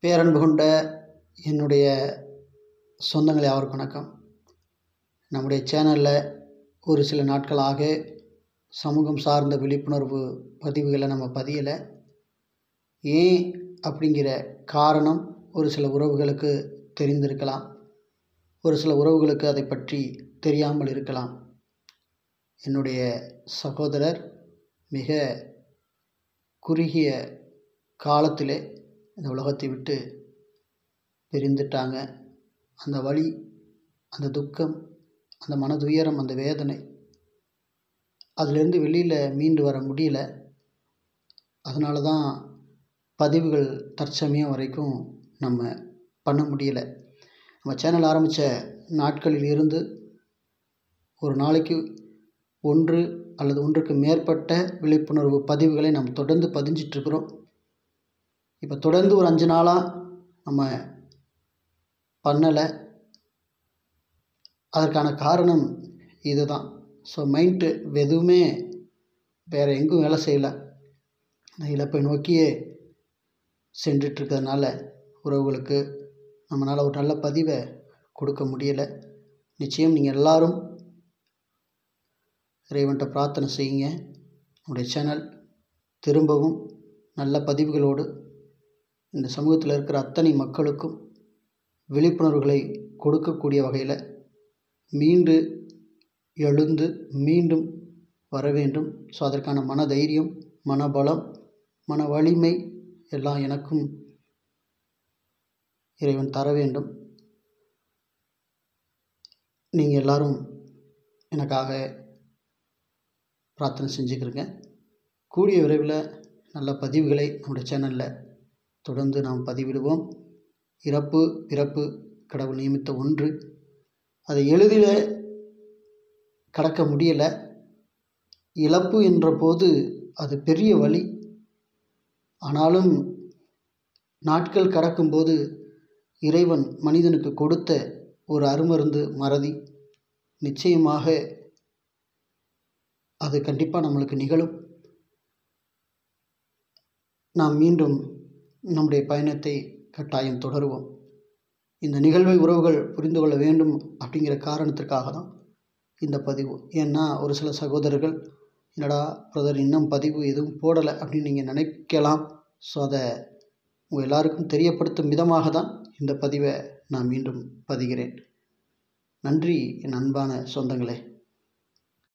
பேரன்பு கொண்ட என்னுடைய சொந்தங்கள் யாவருக்கும் வணக்கம் நம்முடைய சேனலில் ஒரு சில நாட்களாக சமூகம் சார்ந்த விழிப்புணர்வு பதிவுகளை நம்ம பதியலை ஏன் அப்படிங்கிற காரணம் ஒரு சில உறவுகளுக்கு தெரிந்திருக்கலாம் ஒரு சில உறவுகளுக்கு அதை பற்றி தெரியாமல் இருக்கலாம் என்னுடைய சகோதரர் மிக குறுகிய காலத்திலே இந்த உலகத்தை விட்டு பிரிந்துட்டாங்க அந்த வலி அந்த துக்கம் அந்த மனதுயரம் அந்த வேதனை அதிலேருந்து வெளியில் மீண்டு வர முடியல அதனால தான் பதிவுகள் தற்சமயம் வரைக்கும் நம்ம பண்ண முடியலை நம்ம சேனல் ஆரம்பித்த நாட்களில் இருந்து ஒரு நாளைக்கு ஒன்று அல்லது ஒன்றுக்கு மேற்பட்ட விழிப்புணர்வு பதிவுகளை நம்ம தொடர்ந்து பதிஞ்சிட்ருக்குறோம் இப்போ தொடர்ந்து ஒரு அஞ்சு நாளாக நம்ம பண்ணலை அதற்கான காரணம் இது தான் ஸோ மைண்டு எதுவுமே வேறு எங்கும் வேலை செய்யலை இழப்பை நோக்கியே சென்றுட்டுருக்கிறதுனால உறவுகளுக்கு நம்மளால் ஒரு நல்ல பதிவை கொடுக்க முடியலை நிச்சயம் நீங்கள் எல்லாரும் இறைவன்கிட்ட பிரார்த்தனை செய்யுங்க நம்முடைய சேனல் திரும்பவும் நல்ல பதிவுகளோடு இந்த சமூகத்தில் இருக்கிற அத்தனை மக்களுக்கும் விழிப்புணர்வுகளை கொடுக்கக்கூடிய வகையில் மீண்டு எழுந்து மீண்டும் வர வேண்டும் ஸோ அதற்கான மன தைரியம் மனபலம் மன வலிமை எல்லாம் எனக்கும் இறைவன் தர வேண்டும் நீங்கள் எல்லாரும் எனக்காக பிரார்த்தனை செஞ்சுக்கிறேங்க கூடிய விரைவில் நல்ல பதிவுகளை நம்முடைய சேனலில் தொடர்ந்து நாம் பதிவிடுவோம் இறப்பு பிறப்பு கடவுள் நியமித்த ஒன்று அதை எளிதில் கடக்க முடியலை இழப்பு என்ற போது அது பெரிய வழி ஆனாலும் நாட்கள் கடக்கும்போது இறைவன் மனிதனுக்கு கொடுத்த ஒரு அருமருந்து மறதி நிச்சயமாக அது கண்டிப்பாக நம்மளுக்கு நிகழும் நாம் மீண்டும் நம்முடைய பயணத்தை கட்டாயம் தொடருவோம் இந்த நிகழ்வை உறவுகள் புரிந்து கொள்ள வேண்டும் அப்படிங்கிற காரணத்திற்காக தான் இந்த பதிவு ஏன்னா ஒரு சில சகோதரர்கள் என்னடா பிரதர் இன்னும் பதிவு எதுவும் போடலை அப்படின்னு நீங்கள் நினைக்கலாம் ஸோ அதை உங்கள் எல்லாருக்கும் தெரியப்படுத்தும் விதமாக தான் இந்த பதிவை நான் மீண்டும் பதிகிறேன் நன்றி என் அன்பான சொந்தங்களே